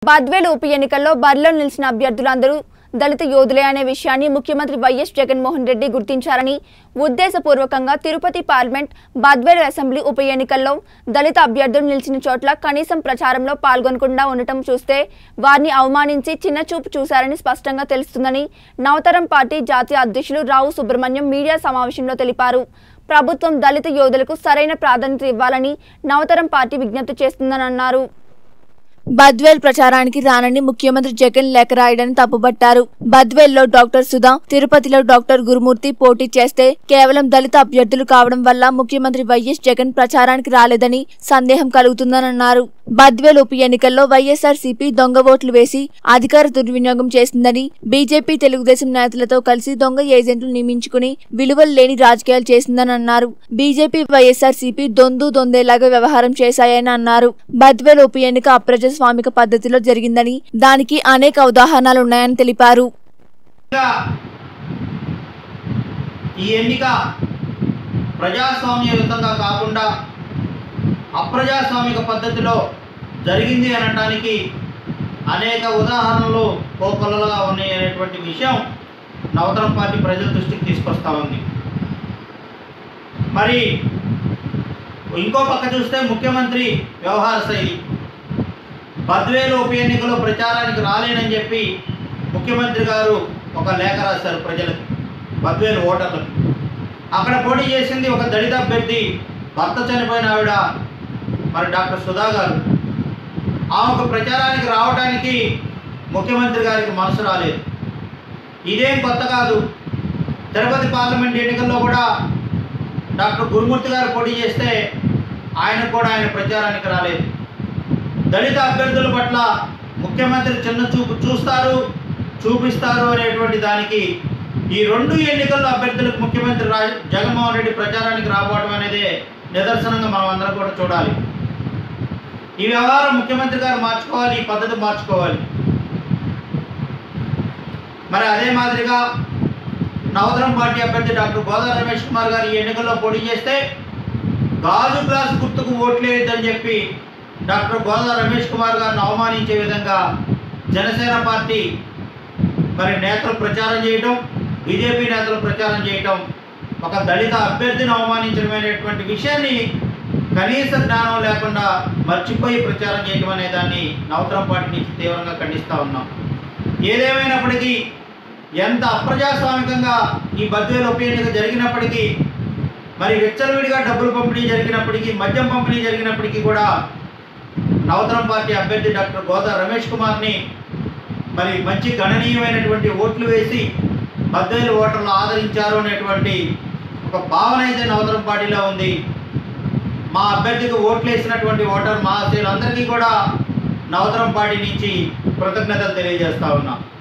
బద్వేలు ఉప ఎన్నికల్లో బరిలో నిలిచిన అభ్యర్థులందరూ దళిత యోధులే అనే విషయాన్ని ముఖ్యమంత్రి వైఎస్ జగన్మోహన్ రెడ్డి గుర్తించారని ఉద్దేశపూర్వకంగా తిరుపతి పార్లమెంట్ బద్వేలు అసెంబ్లీ ఉప ఎన్నికల్లో దళిత అభ్యర్థులు నిలిచిన చోట్ల కనీసం ప్రచారంలో పాల్గొనకుండా ఉండటం చూస్తే వారిని అవమానించి చిన్నచూపు చూశారని స్పష్టంగా తెలుస్తుందని నవతరం పార్టీ జాతీయ అధ్యక్షులు రావు సుబ్రహ్మణ్యం మీడియా సమావేశంలో తెలిపారు ప్రభుత్వం దళిత యోధులకు సరైన ప్రాధాన్యత ఇవ్వాలని నవతరం పార్టీ విజ్ఞప్తి చేస్తుందని అన్నారు బద్వేల్ ప్రచారానికి రానని ముఖ్యమంత్రి జగన్ లేఖ రాయడని తప్పుబట్టారు బద్వేల్లో డాక్టర్ సుధా తిరుపతిలో డాక్టర్ గురుమూర్తి పోటీ చేస్తే కేవలం దళిత అభ్యర్థులు కావడం వల్ల ముఖ్యమంత్రి వైఎస్ జగన్ ప్రచారానికి రాలేదని సందేహం కలుగుతుందని అన్నారు బద్వేల్ ఉప ఎన్నికల్లో వైఎస్ఆర్ సిపి దొంగ ఓట్లు వేసి అధికార దుర్వినియోగం చేసిందని బీజేపీ తెలుగుదేశం నేతలతో కలిసి దొంగ ఏజెంట్లు నియమించుకుని విలువలు లేని రాజకీయాలు చేసిందని అన్నారు బీజేపీ వైఎస్ఆర్ సిపి దొందు దొందేలాగా వ్యవహారం చేశాయని అన్నారు బద్వేల్ ఉప ఎన్నిక అప్రజాస్వామిక పద్ధతిలో జరిగిందని దానికి అనేక ఉదాహరణలున్నాయని తెలిపారు ఇంకా ఈ ఎన్నిక ప్రజాస్వామ్యయుతంగా కాకుండా అప్రజాస్వామిక పద్ధతిలో జరిగింది అనటానికి అనేక ఉదాహరణలు కోకొల్లలుగా ఉన్నాయి అనేటువంటి విషయం నవతరం పార్టీ ప్రజల దృష్టికి తీసుకొస్తా ఉంది మరి ఇంకో పక్క చూస్తే ముఖ్యమంత్రి వ్యవహార శైలి బద్వేలు ఉప ఎన్నికలో ప్రచారానికి రాలేనని చెప్పి ముఖ్యమంత్రి గారు ఒక లేఖ రాశారు ప్రజలకు బద్వేలు ఓటర్లకు అక్కడ పోటీ చేసింది ఒక దళిత అభ్యర్థి భర్త చనిపోయిన ఆవిడ మరి డాక్టర్ సుధా గారు ఆమెకు ప్రచారానికి రావడానికి ముఖ్యమంత్రి గారికి మనసు రాలేదు ఇదేం కొత్త కాదు తిరుపతి పార్లమెంట్ ఎన్నికల్లో కూడా డాక్టర్ గురుమూర్తి గారు పోటీ చేస్తే ఆయనకు కూడా ఆయన ప్రచారానికి రాలేదు దళిత అభ్యర్థుల పట్ల ముఖ్యమంత్రి చిన్న చూపు చూస్తారు చూపిస్తారు అనేటువంటి దానికి ఈ రెండు ఎన్నికల్లో అభ్యర్థులకు ముఖ్యమంత్రి రా జగన్మోహన్ రెడ్డి ప్రచారానికి రాబోవడం అనేది నిదర్శనంగా మనం అందరం కూడా చూడాలి ఈ వ్యవహారం ముఖ్యమంత్రి గారు మార్చుకోవాలి ఈ పద్ధతి మార్చుకోవాలి మరి అదే మాదిరిగా నవతరం పార్టీ అభ్యర్థి డాక్టర్ గోదా రమేష్ కుమార్ గారు ఈ ఎన్నికల్లో పోటీ చేస్తే గాజు గ్లాస్ గుర్తుకు ఓట్లేదని చెప్పి డాక్టర్ గోదా రమేష్ కుమార్ గారిని అవమానించే విధంగా జనసేన పార్టీ మరి నేతలు ప్రచారం చేయటం బీజేపీ నేతలు ప్రచారం చేయటం ఒక దళిత అభ్యర్థిని అవమానించడం అనేటువంటి విషయాన్ని కనీస జ్ఞానం లేకుండా మర్చిపోయి ప్రచారం చేయటం అనే దాన్ని నవతరం పార్టీ నుంచి తీవ్రంగా ఖండిస్తూ ఉన్నాం ఏదేమైనప్పటికీ ఎంత అప్రజాస్వామికంగా ఈ బద్వేలు ఉప ఎన్నిక జరిగినప్పటికీ మరి విచ్చలవిడిగా డబ్బులు పంపిణీ జరిగినప్పటికీ మద్యం పంపిణీ జరిగినప్పటికీ కూడా నవతరం పార్టీ అభ్యర్థి డాక్టర్ గోదా రమేష్ కుమార్ని మరి మంచి గణనీయమైనటువంటి ఓట్లు వేసి బద్వేలు ఓటర్లు ఆదరించారు అనేటువంటి ఒక భావన అయితే నవతరం పార్టీలో ఉంది మా అభ్యర్థికి ఓట్లు వేసినటువంటి ఓటర్ మహాశయులందరికీ కూడా నవతరం పార్టీ నుంచి కృతజ్ఞతలు తెలియజేస్తా ఉన్నాం